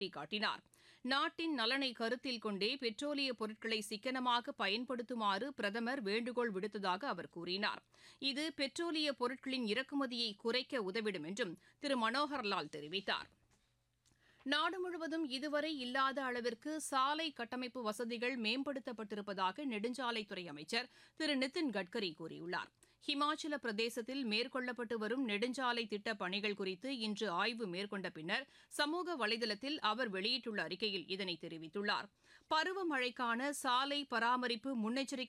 சுட்டிக்காட்டினார் நாட்டின் நலனை கருத்தில் கொண்டே பெட்ரோலிய பொருட்களை சிக்கனமாக பயன்படுத்துமாறு பிரதமர் வேண்டுகோள் விடுத்ததாக அவர் கூறினார் இது பெட்ரோலிய பொருட்களின் இறக்குமதியை குறைக்க உதவிடும் என்றும் திரு மனோகர்லால் தெரிவித்தார் நாடு முழுவதும் இதுவரை இல்லாத அளவிற்கு சாலை கட்டமைப்பு வசதிகள் மேம்படுத்தப்பட்டிருப்பதாக நெடுஞ்சாலைத்துறை அமைச்சர் திரு நிதின் கட்கரி கூறியுள்ளார் ஹிமாச்சல பிரதேசத்தில் மேற்கொள்ளப்பட்டு வரும் நெடுஞ்சாலை திட்டப் பணிகள் குறித்து இன்று ஆய்வு மேற்கொண்ட பின்னர் சமூக வலைதளத்தில் அவர் வெளியிட்டுள்ள அறிக்கையில் இதனை தெரிவித்துள்ளார் பருவமழைக்கான சாலை பராமரிப்பு முன்னெச்சரிக்கை